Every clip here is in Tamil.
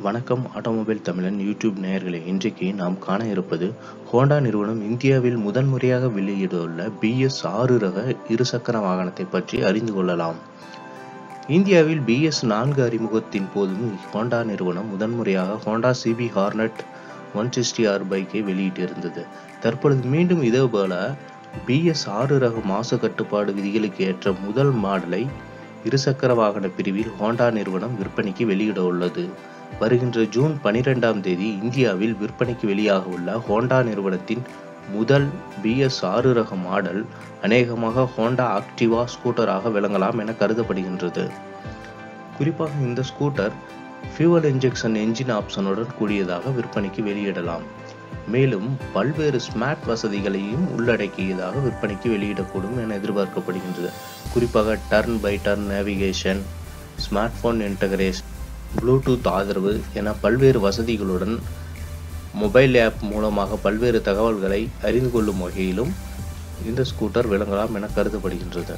வணக்கம் ஆட்டோமொபைல் தமிழன் யூடியூப் நேயர்களே இன்றைக்கு நாம் காண இருப்பது ஹோண்டா நிறுவனம் இந்தியாவில் முதன்முறையாக வெளியிட்டுள்ள பிஎஸ் ஆறு ரக இருசக்கர வாகனத்தை பற்றி அறிந்து கொள்ளலாம் இந்தியாவில் பிஎஸ் நான்கு அறிமுகத்தின் போதும் ஹோண்டா நிறுவனம் முதன்முறையாக Honda CB Hornet one sixty R பைக்கை வெளியிட்டிருந்தது தற்பொழுது மீண்டும் இதேபோல பிஎஸ் ஆறு ரக மாசு கட்டுப்பாடு விதிகளுக்கு ஏற்ற முதல் மாடலை இருசக்கர வாகன பிரிவில் ஹோண்டா நிறுவனம் விற்பனைக்கு வெளியிட உள்ளது வருகின்ற ஜூன் பனிரெண்டாம் தேதி இந்தியாவில் விற்பனைக்கு வெளியாக உள்ள ஹோண்டா நிறுவனத்தின் முதல் பிஎஸ் ஆறு ரக மாடல் அநேகமாக ஹோண்டா ஆக்டிவா ஸ்கூட்டராக விளங்கலாம் என கருதப்படுகின்றது குறிப்பாக இந்த ஸ்கூட்டர் ஃபியூவல் இன்ஜெக்ஷன் என்ஜின் ஆப்ஷனுடன் கூடியதாக விற்பனைக்கு வெளியிடலாம் மேலும் பல்வேறு ஸ்மார்ட் வசதிகளையும் உள்ளடக்கியதாக விற்பனைக்கு வெளியிடக்கூடும் என எதிர்பார்க்கப்படுகின்றது குறிப்பாக turn by turn navigation smart phone integration Bluetooth ஆதரவு என பல்வேறு வசதிகளுடன் மொபைல் ஆப் மூலமாக பல்வேறு தகவல்களை அறிந்து கொள்ளும் வகையிலும் இந்த ஸ்கூட்டர் விளங்கலாம் என கருதப்படுகின்றது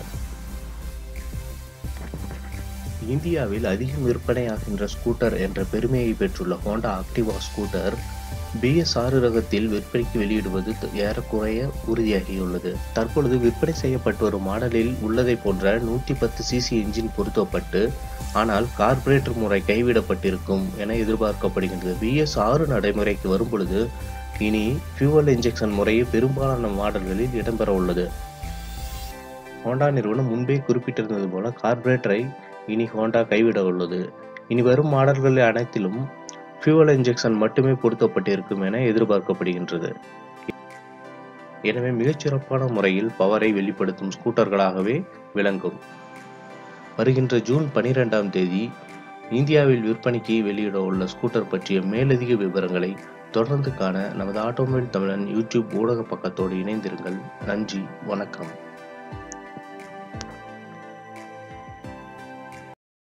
இந்தியாவில் அதிகம் விற்பனையாகின்ற ஸ்கூட்டர் என்ற பெருமையை பெற்றுள்ள ஹோண்டா ஆக்டிவா ஸ்கூட்டர் பிஎஸ் ஆறு ரகத்தில் விற்பனைக்கு வெளியிடுவது ஏறக்குறைய உறுதியாகியுள்ளது தற்பொழுது விற்பனை செய்யப்பட்டு வரும் மாடலில் உள்ளதை போன்ற நூற்றி பத்து சிசி என்ஜின் பொருத்தப்பட்டு ஆனால் கார்பரேட்டர் முறை கைவிடப்பட்டிருக்கும் என எதிர்பார்க்கப்படுகின்றது பிஎஸ் ஆறு நடைமுறைக்கு வரும் பொழுது இனி ஃபியூவல் இன்ஜெக்ஷன் முறையே பெரும்பாலான மாடல்களில் இடம்பெற உள்ளது ஹோண்டா நிறுவனம் முன்பே குறிப்பிட்டிருந்தது போல கார்பரேட்டரை இனி ஹோண்டா கைவிட உள்ளது இனி வரும் மாடல்கள் அனைத்திலும் ஃபியூவல் இன்ஜெக்ஷன் மட்டுமே பொருத்தப்பட்டிருக்கும் என எதிர்பார்க்கப்படுகின்றது எனவே மிகச்சிறப்பான முறையில் பவரை வெளிப்படுத்தும் ஸ்கூட்டர்களாகவே விளங்கும் வருகின்ற ஜூன் பனிரெண்டாம் தேதி இந்தியாவில் விற்பனைக்கு வெளியிட உள்ள ஸ்கூட்டர் பற்றிய மேலதிக விவரங்களை தொடர்ந்து காண நமது ஆட்டோமொபைல் தமிழன் யூடியூப் ஊடக பக்கத்தோடு இணைந்திருங்கள் நன்றி வணக்கம்